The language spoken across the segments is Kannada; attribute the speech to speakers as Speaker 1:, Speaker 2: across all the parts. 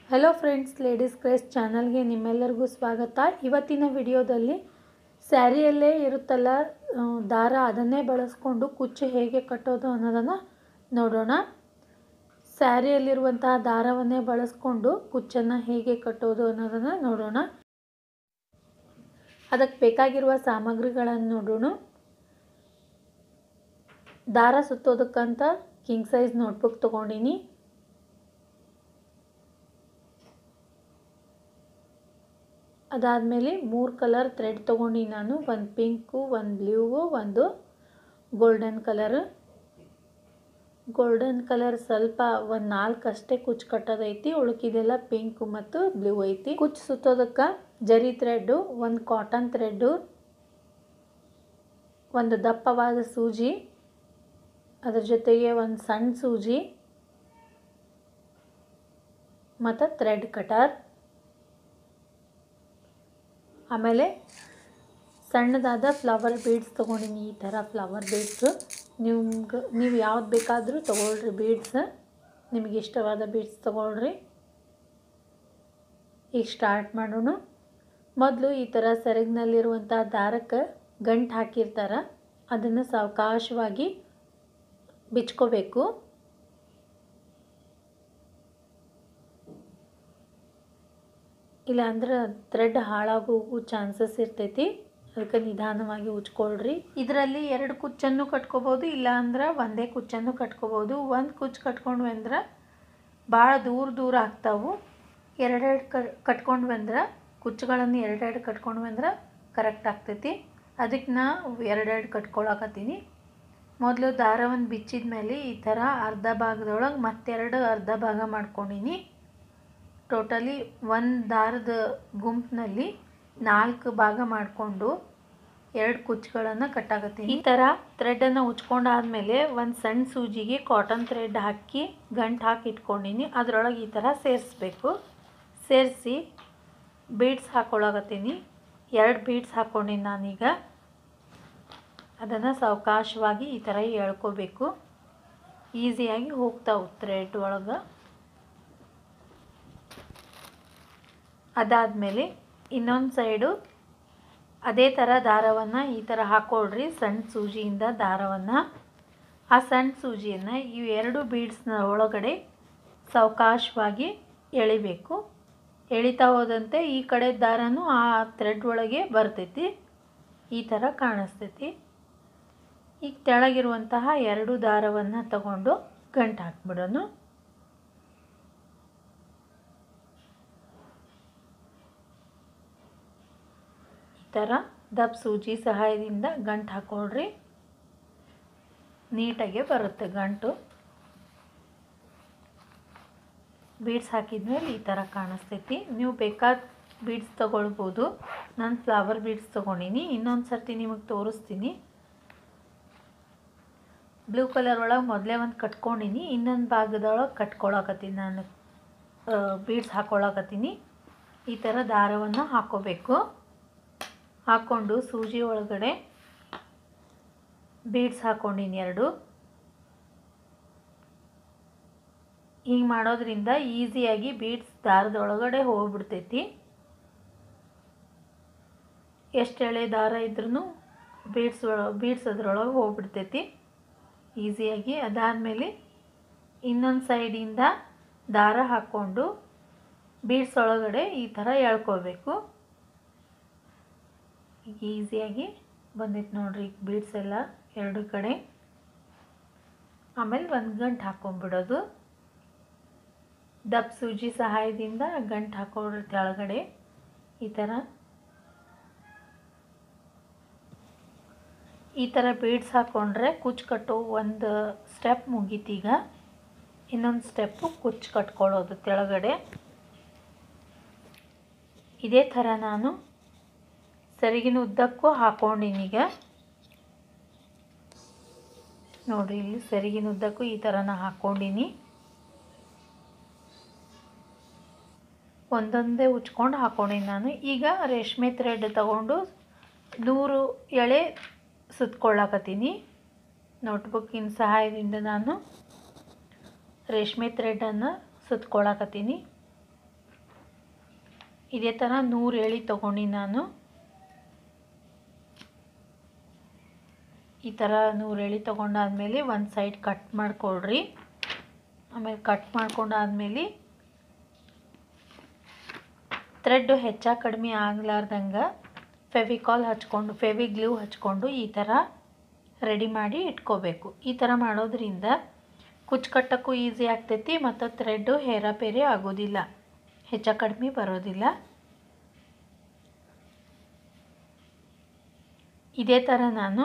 Speaker 1: ಹಲೋ ಫ್ರೆಂಡ್ಸ್ ಲೇಡೀಸ್ ಕ್ರೇಸ್ ಚಾನಲ್ಗೆ ನಿಮ್ಮೆಲ್ಲರಿಗೂ ಸ್ವಾಗತ ಇವತ್ತಿನ ವಿಡಿಯೋದಲ್ಲಿ ಸ್ಯಾರಿಯಲ್ಲೇ ಇರುತ್ತಲ್ಲ ಆ, ದಾರ ಅದನ್ನೇ ಬಳಸ್ಕೊಂಡು ಕುಚ್ಚು ಹೇಗೆ ಕಟ್ಟೋದು ಅನ್ನೋದನ್ನು ನೋಡೋಣ ಸ್ಯಾರಿಯಲ್ಲಿರುವಂತಹ ದಾರವನ್ನೇ ಬಳಸ್ಕೊಂಡು ಕುಚ್ಚನ್ನು ಹೇಗೆ ಕಟ್ಟೋದು ಅನ್ನೋದನ್ನು ನೋಡೋಣ ಅದಕ್ಕೆ ಬೇಕಾಗಿರುವ ಸಾಮಗ್ರಿಗಳನ್ನು ನೋಡೋಣ ದಾರ ಸುತ್ತೋದಕ್ಕಂತ ಕಿಂಗ್ ಸೈಜ್ ನೋಟ್ಬುಕ್ ತೊಗೊಂಡಿನಿ ಅದಾದಮೇಲೆ ಮೂರು ಕಲರ್ ಥ್ರೆಡ್ ತೊಗೊಂಡು ನಾನು ಒಂದು ಪಿಂಕು ಒಂದು ಬ್ಲೂವು ಒಂದು ಗೋಲ್ಡನ್ ಕಲರ್ ಗೋಲ್ಡನ್ ಕಲರ್ ಸ್ವಲ್ಪ ಒಂದು ನಾಲ್ಕು ಅಷ್ಟೇ ಕುಚ್ಚು ಕಟ್ಟೋದೈತಿ ಉಳುಕಿದೆಲ್ಲ ಪಿಂಕು ಮತ್ತು ಬ್ಲೂ ಐತಿ ಕುಚ್ಚು ಸುತ್ತೋದಕ್ಕೆ ಜರಿ ಥ್ರೆಡ್ಡು ಒಂದು ಕಾಟನ್ ಥ್ರೆಡ್ಡು ಒಂದು ದಪ್ಪವಾದ ಸೂಜಿ ಅದ್ರ ಜೊತೆಗೆ ಒಂದು ಸಣ್ಣ ಸೂಜಿ ಮತ್ತು ಥ್ರೆಡ್ ಕಟರ್ ಆಮೇಲೆ ಸಣ್ಣದಾದ ಫ್ಲವರ್ ಬೀಡ್ಸ್ ತೊಗೊಂಡಿನಿ ಈ ಥರ ಫ್ಲವರ್ ಬೀಡ್ಸು ನಿಮ್ಗೆ ನೀವು ಯಾವ್ದು ಬೇಕಾದರೂ ತೊಗೊಳ್ರಿ ಬೀಡ್ಸ್ ನಿಮಗೆ ಇಷ್ಟವಾದ ಬೀಡ್ಸ್ ತೊಗೊಳ್ರಿ ಈಗ ಸ್ಟಾರ್ಟ್ ಮಾಡೋಣ ಮೊದಲು ಈ ಥರ ಸೆರಗಿನಲ್ಲಿರುವಂಥ ದಾರಕ್ಕೆ ಗಂಟು ಹಾಕಿರ್ತಾರೆ ಅದನ್ನು ಸಾವಕಾಶವಾಗಿ ಬಿಚ್ಕೋಬೇಕು ಇಲ್ಲ ಅಂದ್ರೆ ಥ್ರೆಡ್ ಹಾಳಾಗೋಗೋ ಚಾನ್ಸಸ್ ಇರ್ತೈತಿ ಅದಕ್ಕೆ ನಿಧಾನವಾಗಿ ಉಜ್ಕೊಳ್ರಿ ಇದರಲ್ಲಿ ಎರಡು ಕುಚ್ಚನ್ನು ಕಟ್ಕೋಬೋದು ಇಲ್ಲ ಅಂದ್ರೆ ಒಂದೇ ಕುಚ್ಚನ್ನು ಕಟ್ಕೋಬೋದು ಒಂದು ಕುಚ್ಚು ಕಟ್ಕೊಂಡ್ವಿ ಅಂದ್ರೆ ಭಾಳ ದೂರ ದೂರ ಆಗ್ತಾವು ಎರಡೆರಡು ಕ ಕಟ್ಕೊಂಡ್ವಿ ಅಂದ್ರೆ ಕುಚ್ಚುಗಳನ್ನು ಎರಡೆರಡು ಕಟ್ಕೊಂಡ್ವಿ ಅಂದ್ರೆ ಕರೆಕ್ಟ್ ಆಗ್ತೈತಿ ಅದಕ್ಕೆ ನಾ ಎರಡೆರಡು ಕಟ್ಕೊಳಕತ್ತೀನಿ ಮೊದಲು ದಾರವನ್ನು ಬಿಚ್ಚಿದ ಮೇಲೆ ಈ ಥರ ಅರ್ಧ ಭಾಗದೊಳಗೆ ಮತ್ತೆರಡು ಅರ್ಧ ಭಾಗ ಮಾಡ್ಕೊಂಡಿನಿ ಟೋಟಲಿ ಒಂದು ದಾರದ ಗುಂಪಿನಲ್ಲಿ ನಾಲ್ಕು ಭಾಗ ಮಾಡಿಕೊಂಡು ಎರಡು ಕುಚ್ಚುಗಳನ್ನು ಕಟ್ಟಾಕತ್ತೀನಿ ಈ ಥರ ಥ್ರೆಡನ್ನು ಉಚ್ಕೊಂಡಾದ್ಮೇಲೆ ಒಂದು ಸಣ್ಣ ಸೂಜಿಗೆ ಕಾಟನ್ ಥ್ರೆಡ್ ಹಾಕಿ ಗಂಟು ಹಾಕಿ ಇಟ್ಕೊಂಡಿನಿ ಅದರೊಳಗೆ ಈ ಥರ ಸೇರಿಸ್ಬೇಕು ಸೇರಿಸಿ ಬೀಡ್ಸ್ ಹಾಕ್ಕೊಳಕತ್ತೀನಿ ಎರಡು ಬೀಡ್ಸ್ ಹಾಕ್ಕೊಂಡಿನಿ ನಾನೀಗ ಅದನ್ನು ಸಾವಕಾಶವಾಗಿ ಈ ಥರ ಎಳ್ಕೋಬೇಕು ಈಸಿಯಾಗಿ ಹೋಗ್ತಾವೆ ಥ್ರೆಡ್ ಒಳಗೆ ಅದಾದಮೇಲೆ ಇನ್ನೊಂದು ಸೈಡು ಅದೇ ಥರ ದಾರವನ್ನು ಈ ಥರ ಹಾಕ್ಕೊಳ್ರಿ ಸಣ್ಣ ಸೂಜಿಯಿಂದ ದಾರವನ್ನು ಆ ಸಣ್ಣ ಸೂಜಿಯನ್ನು ಈ ಎರಡು ಬೀಡ್ಸ್ನ ಒಳಗಡೆ ಸಾವಕಾಶವಾಗಿ ಎಳಿಬೇಕು ಎಳಿತಾ ಹೋದಂತೆ ಈ ಕಡೆ ದಾರನೂ ಆ ಥ್ರೆಡ್ ಒಳಗೆ ಬರ್ತೈತಿ ಈ ಥರ ಕಾಣಿಸ್ತೈತಿ ಈಗ ತೆಳಗಿರುವಂತಹ ಎರಡು ದಾರವನ್ನು ತಗೊಂಡು ಗಂಟು ಹಾಕ್ಬಿಡೋಣ ಈ ಥರ ದಪ್ಪ ಸೂಜಿ ಸಹಾಯದಿಂದ ಗಂಟು ಹಾಕ್ಕೊಳ್ರಿ ನೀಟಾಗೆ ಬರುತ್ತೆ ಗಂಟು ಬೀಡ್ಸ್ ಹಾಕಿದ್ಮೇಲೆ ಈ ಥರ ಕಾಣಿಸ್ತೈತಿ ನೀವು ಬೇಕಾದ ಬೀಡ್ಸ್ ತೊಗೊಳ್ಬೋದು ನಾನು ಫ್ಲವರ್ ಬೀಡ್ಸ್ ತೊಗೊಂಡಿನಿ ಇನ್ನೊಂದು ಸರ್ತಿ ನಿಮಗೆ ತೋರಿಸ್ತೀನಿ ಬ್ಲೂ ಕಲರ್ ಒಳಗೆ ಮೊದಲೇ ಒಂದು ಕಟ್ಕೊಂಡಿನಿ ಇನ್ನೊಂದು ಭಾಗದೊಳಗೆ ಕಟ್ಕೊಳಕತ್ತೀನಿ ನಾನು ಬೀಡ್ಸ್ ಹಾಕ್ಕೊಳಕತ್ತೀನಿ ಈ ಥರ ದಾರವನ್ನು ಹಾಕ್ಕೋಬೇಕು ಹಾಕ್ಕೊಂಡು ಸೂಜಿ ಒಳಗಡೆ ಬೀಡ್ಸ್ ಹಾಕ್ಕೊಂಡಿನಿ ಎರಡು ಹಿಂಗೆ ಮಾಡೋದ್ರಿಂದ ಈಸಿಯಾಗಿ ಬೀಡ್ಸ್ ದಾರದ ಒಳಗಡೆ ಹೋಗ್ಬಿಡ್ತೈತಿ ಎಷ್ಟು ಎಳೆ ದಾರ ಇದ್ರೂ ಬೀಡ್ಸ್ ಒಳ ಬೀಡ್ಸ್ ಅದ್ರೊಳಗೆ ಹೋಗ್ಬಿಡ್ತೈತಿ ಈಸಿಯಾಗಿ ಅದಾದಮೇಲೆ ಇನ್ನೊಂದು ಸೈಡಿಂದ ದಾರ ಹಾಕ್ಕೊಂಡು ಬೀಡ್ಸ್ ಒಳಗಡೆ ಈ ಥರ ಎಳ್ಕೋಬೇಕು ಈಗ ಈಸಿಯಾಗಿ ಬಂದಿತ್ತು ನೋಡ್ರಿ ಈಗ ಬೀಡ್ಸ್ ಎಲ್ಲ ಎರಡು ಕಡೆ ಆಮೇಲೆ ಒಂದು ಗಂಟು ಹಾಕ್ಕೊಂಬಿಡೋದು ದಪ್ಪ ಸೂಜಿ ಸಹಾಯದಿಂದ ಗಂಟು ಹಾಕೋಳ್ರಿ ಕೆಳಗಡೆ ಈ ಥರ ಈ ಥರ ಬೀಡ್ಸ್ ಹಾಕ್ಕೊಂಡ್ರೆ ಕುಚ್ಚು ಕಟ್ಟೋ ಒಂದು ಸ್ಟೆಪ್ ಮುಗೀತೀಗ ಇನ್ನೊಂದು ಸ್ಟೆಪ್ಪು ಕುಚ್ಚು ಕಟ್ಕೊಳ್ಳೋದು ಕೆಳಗಡೆ ಇದೇ ಥರ ನಾನು ಸರಿಗಿನ ಉದ್ದಕ್ಕೂ ಹಾಕ್ಕೊಂಡಿನೀಗ ನೋಡಿರಿ ಇಲ್ಲಿ ಸರಿಗಿನ ಉದ್ದಕ್ಕೂ ಈ ಥರ ನಾ ಹಾಕ್ಕೊಂಡಿನಿ ಒಂದೊಂದೇ ಉಚ್ಕೊಂಡು ಹಾಕ್ಕೊಂಡಿನಿ ನಾನು ಈಗ ರೇಷ್ಮೆ ಥ್ರೆಡ್ ತಗೊಂಡು ನೂರು ಎಳೆ ಸುತ್ಕೊಳ್ಳಕತ್ತೀನಿ ನೋಟ್ಬುಕ್ಕಿನ ಸಹಾಯದಿಂದ ನಾನು ರೇಷ್ಮೆ ಥ್ರೆಡನ್ನು ಸುತ್ಕೊಳಕತ್ತೀನಿ ಇದೇ ಥರ ನೂರು ಎಳೆ ತೊಗೊಂಡು ನಾನು ಈ ಥರ ನೂರು ಎಳೆ ತೊಗೊಂಡಾದ್ಮೇಲೆ ಒಂದು ಸೈಡ್ ಕಟ್ ಮಾಡ್ಕೊಳ್ರಿ ಆಮೇಲೆ ಕಟ್ ಮಾಡ್ಕೊಂಡಾದ್ಮೇಲೆ ಥ್ರೆಡ್ಡು ಹೆಚ್ಚಾಗ ಕಡಿಮೆ ಆಗ್ಲಾರ್ದಂಗೆ ಫೆವಿಕಾಲ್ ಹಚ್ಕೊಂಡು ಫೆವಿ ಗ್ಲೂ ಹಚ್ಕೊಂಡು ಈ ಥರ ರೆಡಿ ಮಾಡಿ ಇಟ್ಕೋಬೇಕು ಈ ಥರ ಮಾಡೋದ್ರಿಂದ ಕುಚ್ಚು ಕಟ್ಟೋಕ್ಕೂ ಈಸಿ ಆಗ್ತೈತಿ ಮತ್ತು ಥ್ರೆಡ್ಡು ಹೇರಾಪೇರಿ ಆಗೋದಿಲ್ಲ ಹೆಚ್ಚ ಕಡಿಮೆ ಬರೋದಿಲ್ಲ ಇದೇ ಥರ ನಾನು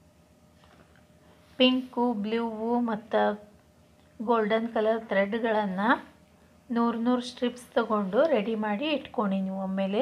Speaker 1: ಪಿಂಕು ಬ್ಲೂವು ಮತ್ತು ಗೋಲ್ಡನ್ ಕಲರ್ ಥ್ರೆಡ್ಗಳನ್ನು ನೂರು ನೂರು ಸ್ಟ್ರಿಪ್ಸ್ ತಗೊಂಡು ರೆಡಿ ಮಾಡಿ ಇಟ್ಕೊಂಡಿನಿ ಒಮ್ಮೆಲೆ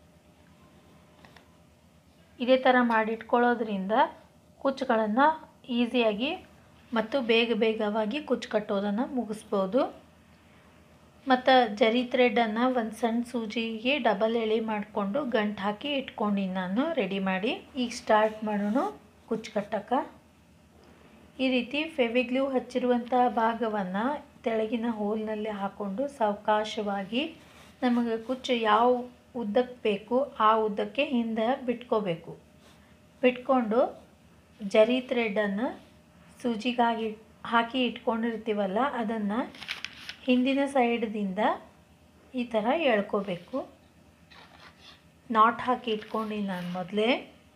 Speaker 1: ಇದೇ ಥರ ಮಾಡಿ ಇಟ್ಕೊಳ್ಳೋದ್ರಿಂದ ಕುಚ್ಚುಗಳನ್ನು ಈಸಿಯಾಗಿ ಮತ್ತು ಬೇಗ ಬೇಗವಾಗಿ ಕುಚ್ಚು ಕಟ್ಟೋದನ್ನು ಮುಗಿಸ್ಬೋದು ಮತ್ತು ಜರಿ ಥ್ರೆಡನ್ನು ಒಂದು ಸಣ್ಣ ಸೂಜಿಗೆ ಡಬಲ್ ಎಳೆ ಮಾಡಿಕೊಂಡು ಗಂಟು ಹಾಕಿ ಇಟ್ಕೊಂಡಿನಿ ನಾನು ರೆಡಿ ಮಾಡಿ ಈಗ ಸ್ಟಾರ್ಟ್ ಮಾಡೋಣ ಕುಚ್ಚು ಕಟ್ಟಕ್ಕೆ ಈ ರೀತಿ ಫೆವಿಗ್ಲೂ ಹಚ್ಚಿರುವಂಥ ಭಾಗವನ್ನು ತೆಳಗಿನ ಹೋಲ್ನಲ್ಲಿ ಹಾಕ್ಕೊಂಡು ಸಾವಕಾಶವಾಗಿ ನಮಗೆ ಕುಚ್ಚು ಯಾವ ಉದ್ದಕ್ಕೆ ಬೇಕು ಆ ಉದ್ದಕ್ಕೆ ಹಿಂದೆ ಬಿಟ್ಕೋಬೇಕು ಬಿಟ್ಕೊಂಡು ಜರಿ ಥ್ರೆಡನ್ನು ಸೂಜಿಗಾಗಿ ಹಾಕಿ ಇಟ್ಕೊಂಡಿರ್ತೀವಲ್ಲ ಅದನ್ನು ಹಿಂದಿನ ಸೈಡ್ದಿಂದ ಈ ಥರ ಎಳ್ಕೋಬೇಕು ನಾಟ್ ಹಾಕಿ ಇಟ್ಕೊಂಡು ನಾನು ಮೊದಲೇ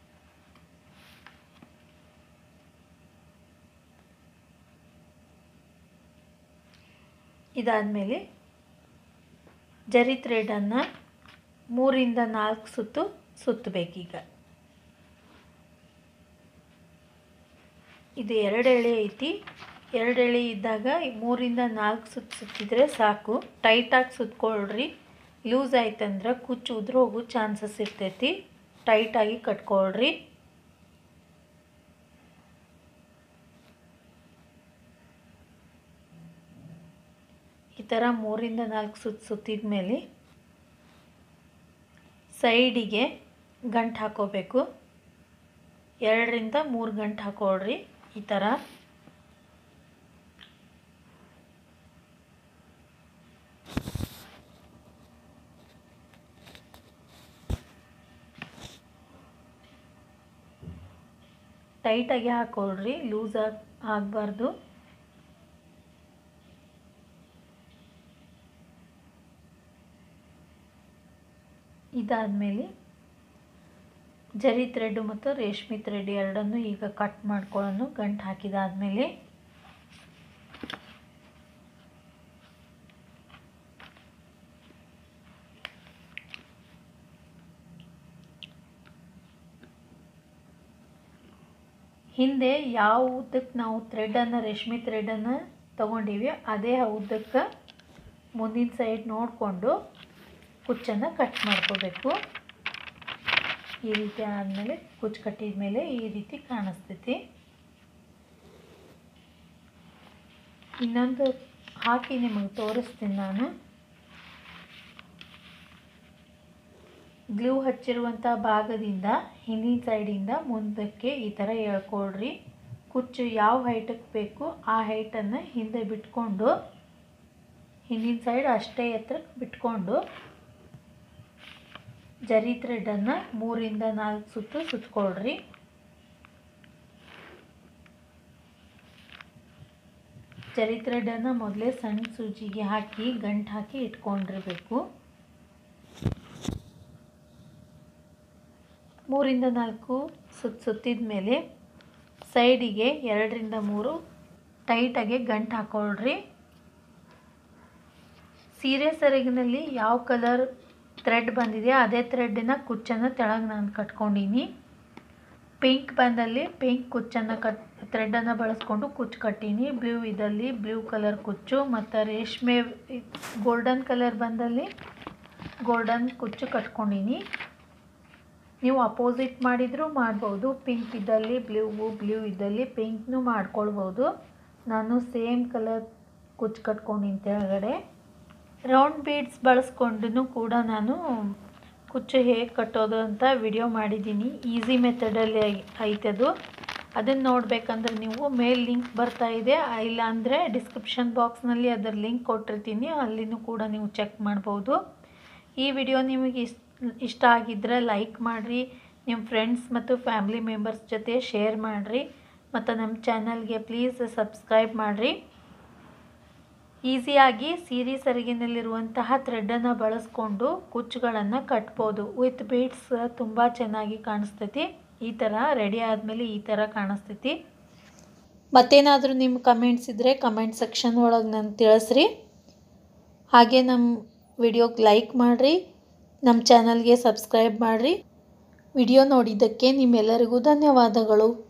Speaker 1: ಇದಾದಮೇಲೆ ಜರಿ ಥ್ರೆಡನ್ನು ಮೂರಿಂದ ನಾಲ್ಕು ಸುತ್ತು ಸುತ್ತಬೇಕೀಗ ಇದು ಎರಡು ಎಳೆ ಐತಿ ಎರಡು ಎಳೆ ಇದ್ದಾಗ ಮೂರಿಂದ ನಾಲ್ಕು ಸುತ್ತು ಸುತ್ತಿದ್ರೆ ಸಾಕು ಟೈಟಾಗಿ ಸುತ್ಕೊಳ್ರಿ ಲೂಸ್ ಆಯ್ತಂದ್ರೆ ಕುಚ್ಚು ಉದ್ರೋಗೋ ಹೋಗೋ ಚಾನ್ಸಸ್ ಇರ್ತೈತಿ ಟೈಟಾಗಿ ಕಟ್ಕೊಳ್ರಿ ಈ ಥರ ಮೂರಿಂದ ನಾಲ್ಕು ಸುತ್ತು ಸುತ್ತಿದ ಮೇಲೆ ಸೈಡಿಗೆ ಗಂಟು ಹಾಕೋಬೇಕು ಎರಡರಿಂದ ಮೂರು ಗಂಟು ಹಾಕೊಳ್ರಿ ಈ ಥರ ಟೈಟಾಗಿ ಹಾಕೊಳ್ರಿ ಲೂಸ್ ಆಗಿ ಆಗಬಾರ್ದು ಇದಾದಮೇಲೆ ಜರಿ ಥ್ರೆಡ್ಡು ಮತ್ತು ರೇಷ್ಮೆ ಥ್ರೆಡ್ ಎರಡನ್ನು ಈಗ ಕಟ್ ಮಾಡ್ಕೊಳ್ಳೋನು ಗಂಟು ಹಾಕಿದಾದಮೇಲೆ ಹಿಂದೆ ಯಾವ ಉದ್ದಕ್ಕೆ ನಾವು ಥ್ರೆಡನ್ನು ರೇಷ್ಮೆ ಥ್ರೆಡನ್ನು ತೊಗೊಂಡೀವಿ ಅದೇ ಉದ್ದಕ್ಕೆ ಮುಂದಿನ ಸೈಡ್ ನೋಡಿಕೊಂಡು ಕುಚ್ಚನ್ನು ಕಟ್ ಮಾಡ್ಕೋಬೇಕು ಈ ರೀತಿ ಆದಮೇಲೆ ಕುಚ್ಚು ಕಟ್ಟಿದ ಮೇಲೆ ಈ ರೀತಿ ಕಾಣಿಸ್ತೈತಿ ಇನ್ನೊಂದು ಹಾಕಿ ನಿಮಗೆ ತೋರಿಸ್ತೀನಿ ನಾನು ಗ್ಲೂ ಹಚ್ಚಿರುವಂಥ ಭಾಗದಿಂದ ಹಿಂದಿನ ಸೈಡಿಂದ ಮುಂದಕ್ಕೆ ಈ ಥರ ಎಳ್ಕೊಳ್ರಿ ಕುಚ್ಚು ಯಾವ ಹೈಟಕ್ಕೆ ಬೇಕು ಆ ಹೈಟನ್ನು ಹಿಂದೆ ಬಿಟ್ಕೊಂಡು ಹಿಂದಿನ ಸೈಡ್ ಅಷ್ಟೇ ಎತ್ತರಕ್ಕೆ ಬಿಟ್ಕೊಂಡು ಜರಿ ಥ್ರೆಡನ್ನು ಮೂರಿಂದ ನಾಲ್ಕು ಸುತ್ತು ಸುತ್ಕೊಳ್ರಿ ಜರಿ ಥ್ರೆಡನ್ನು ಮೊದಲೇ ಸಣ್ಣ ಸೂಜಿಗೆ ಹಾಕಿ ಗಂಟು ಹಾಕಿ ಇಟ್ಕೊಂಡಿರಬೇಕು ಮೂರಿಂದ ನಾಲ್ಕು ಸುತ್ತ ಸುತ್ತಿದ ಮೇಲೆ ಸೈಡಿಗೆ ಎರಡರಿಂದ ಮೂರು ಟೈಟಾಗಿ ಗಂಟು ಹಾಕೊಳ್ರಿ ಸೀರೆ ಸೆರಗಿನಲ್ಲಿ ಯಾವ ಕಲರ್ ಥ್ರೆಡ್ ಬಂದಿದೆ ಅದೇ ಥ್ರೆಡ್ಡಿನ ಕುಚ್ಚನ್ನು ತೆಳಗೆ ನಾನು ಕಟ್ಕೊಂಡೀನಿ ಪಿಂಕ್ ಬಂದಲ್ಲಿ ಪಿಂಕ್ ಕುಚ್ಚನ್ನು ಕಟ್ ಥ್ರೆಡನ್ನು ಬಳಸ್ಕೊಂಡು ಕುಚ್ಚು ಕಟ್ಟೀನಿ ಬ್ಲೂ ಇದಲ್ಲಿ ಬ್ಲೂ ಕಲರ್ ಕುಚ್ಚು ಮತ್ತು ರೇಷ್ಮೆ ಗೋಲ್ಡನ್ ಕಲರ್ ಬಂದಲ್ಲಿ ಗೋಲ್ಡನ್ ಕುಚ್ಚು ಕಟ್ಕೊಂಡೀನಿ ನೀವು ಅಪೋಸಿಟ್ ಮಾಡಿದರೂ ಮಾಡ್ಬೋದು ಪಿಂಕ್ ಇದ್ದಲ್ಲಿ ಬ್ಲೂ ಬ್ಲೂ ಇದ್ದಲ್ಲಿ ಪಿಂಕ್ನೂ ಮಾಡ್ಕೊಳ್ಬೋದು ನಾನು ಸೇಮ್ ಕಲರ್ ಕುಚ್ಚು ಕಟ್ಕೊಂಡಿನಿ ಕೆಳಗಡೆ ರೌಂಡ್ ಬೀಡ್ಸ್ ಬಳಸ್ಕೊಂಡು ಕೂಡ ನಾನು ಕುಚ್ಚು ಹೇಗೆ ಕಟ್ಟೋದು ಅಂತ ವಿಡಿಯೋ ಮಾಡಿದ್ದೀನಿ ಈಸಿ ಮೆಥಡಲ್ಲಿ ಐತದು ಅದನ್ನು ನೋಡಬೇಕಂದ್ರೆ ನೀವು ಮೇಲ್ ಲಿಂಕ್ ಬರ್ತಾ ಇದೆ ಇಲ್ಲಾಂದರೆ ಡಿಸ್ಕ್ರಿಪ್ಷನ್ ಬಾಕ್ಸ್ನಲ್ಲಿ ಅದರ ಲಿಂಕ್ ಕೊಟ್ಟಿರ್ತೀನಿ ಅಲ್ಲಿನೂ ಕೂಡ ನೀವು ಚೆಕ್ ಮಾಡ್ಬೋದು ಈ ವಿಡಿಯೋ ನಿಮಗೆ ಇಷ್ಟ ಇಷ್ಟ ಆಗಿದ್ದರೆ ಲೈಕ್ ಮಾಡಿರಿ ನಿಮ್ಮ ಫ್ರೆಂಡ್ಸ್ ಮತ್ತು ಫ್ಯಾಮ್ಲಿ ಮೆಂಬರ್ಸ್ ಜೊತೆ ಶೇರ್ ಮಾಡಿರಿ ಮತ್ತು ನಮ್ಮ ಚಾನಲ್ಗೆ ಪ್ಲೀಸ್ ಸಬ್ಸ್ಕ್ರೈಬ್ ಮಾಡಿರಿ ಈಸಿಯಾಗಿ ಸೀರೆ ಸೆರಗಿನಲ್ಲಿರುವಂತಹ ಥ್ರೆಡ್ಡನ್ನು ಬಳಸ್ಕೊಂಡು ಕುಚ್ಚುಗಳನ್ನು ಕಟ್ಬೋದು ವಿತ್ ಬೀಡ್ಸ್ ತುಂಬ ಚೆನ್ನಾಗಿ ಕಾಣಿಸ್ತೈತಿ ಈ ಥರ ರೆಡಿ ಆದಮೇಲೆ ಈ ಥರ ಕಾಣಿಸ್ತೈತಿ ಮತ್ತೇನಾದರೂ ನಿಮ್ಮ ಕಮೆಂಟ್ಸ್ ಇದ್ದರೆ ಕಮೆಂಟ್ ಸೆಕ್ಷನ್ ಒಳಗೆ ನಂಗೆ ತಿಳಿಸ್ರಿ ಹಾಗೆ ನಮ್ಮ ವಿಡಿಯೋಗೆ ಲೈಕ್ ಮಾಡಿರಿ ನಮ್ಮ ಚಾನಲ್ಗೆ ಸಬ್ಸ್ಕ್ರೈಬ್ ಮಾಡಿರಿ ವಿಡಿಯೋ ನೋಡಿದ್ದಕ್ಕೆ ನಿಮ್ಮೆಲ್ಲರಿಗೂ ಧನ್ಯವಾದಗಳು